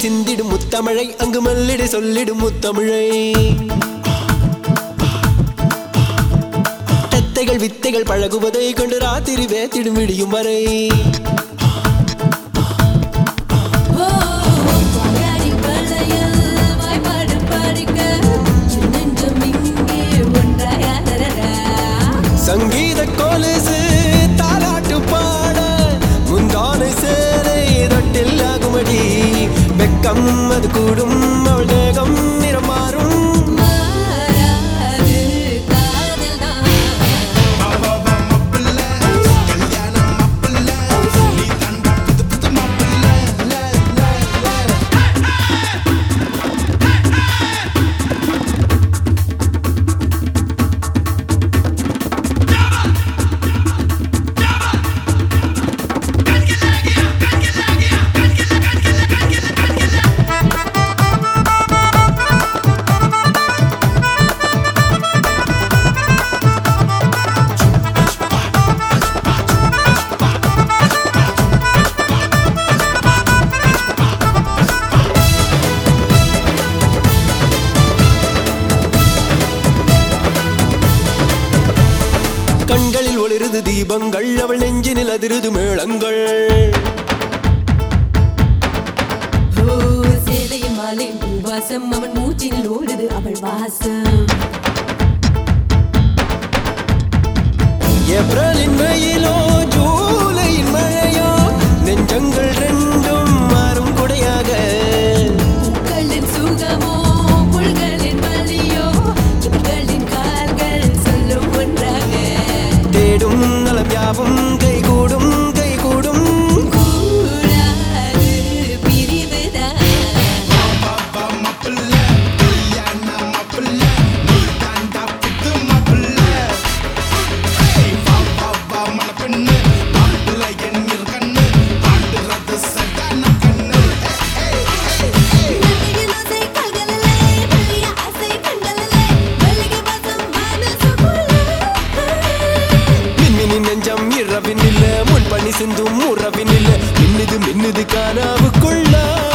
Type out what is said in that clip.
சிந்திடும் முத்தமிழை அங்கு மல்லிடை சொல்லிடும் முத்தமிழை தத்தைகள் வித்தைகள் பழகுவதை கொண்டு ராத்திரி வேத்திடும் விடியும் வரை ஓ வாயாடி வளையல் வாய்ப்பாடு படிக்க சின்னஞ்சம் இங்கே ஒன்றாயாதரடா சங்கீத கொலுசு தாலாட்டு பாட முந்தானை சேலை தொட்டில் ஆகுமடி வெக்கம் அது கூடும் அவள் தேகம் நிறம் மாறும் மாறாது காதல் தான் கண்களில் ஒளிருது தீபங்கள் அவள் நெஞ்சினில் அதிருது மேளங்கள் ஓ சேலையின் மாலை வாசம் அவன் மூச்சினில் ஓடுது அவள் வாசம் ஏப்ரலின் வெயிலோ ஜூலையின் மழையோ நெஞ்சங்கள் ரெண்டும் மாறும் குடையாக பூக்களின் சுகமோ புல்களின் வலியோ இவர்களின் கால்கள் சொல்லும் ஒன்றாக தேடும் நலம் யாவும் கைகூடும் கைகூடும் கூடாது பிரிவுதான் மல்லிகை ஓசை கால்களிலே, மல்லிகை ஆசை கண்களிலே, மல்லிகை வாசம் மனசுக்குள்ளே. மின்மினி நெஞ்சம் இரவின் இல்ல முன் பணி சிந்தும் உறவின் இல்ல மின்னுது மின்னுது கானாவுக்குள்ள